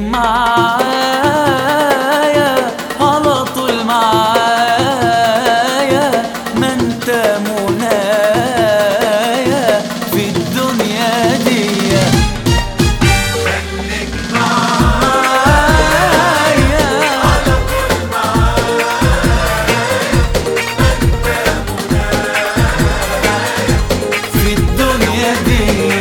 معايا على طول معايا ما انت منايا في الدنيا دي في الدنيا دي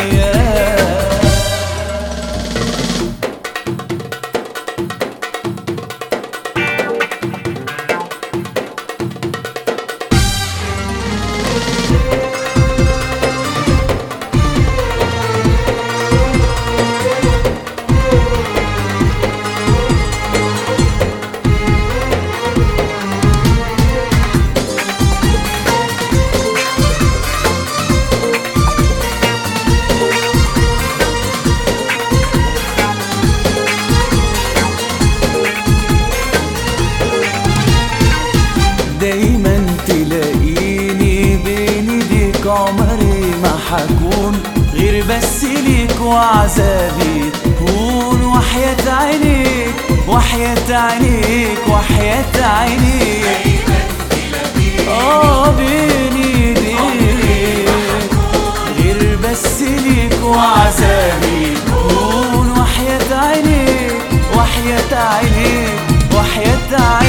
دايما تلاقيني بين ايديك عمري ما حكون غير بس ليك وعذابي هون وحياة عينيك وحياة عينيك وحياة عينيك اه بين ايديك غير بس ليك وعذابي هون وحياة عينيك وحياة عينيك وحياة عينيك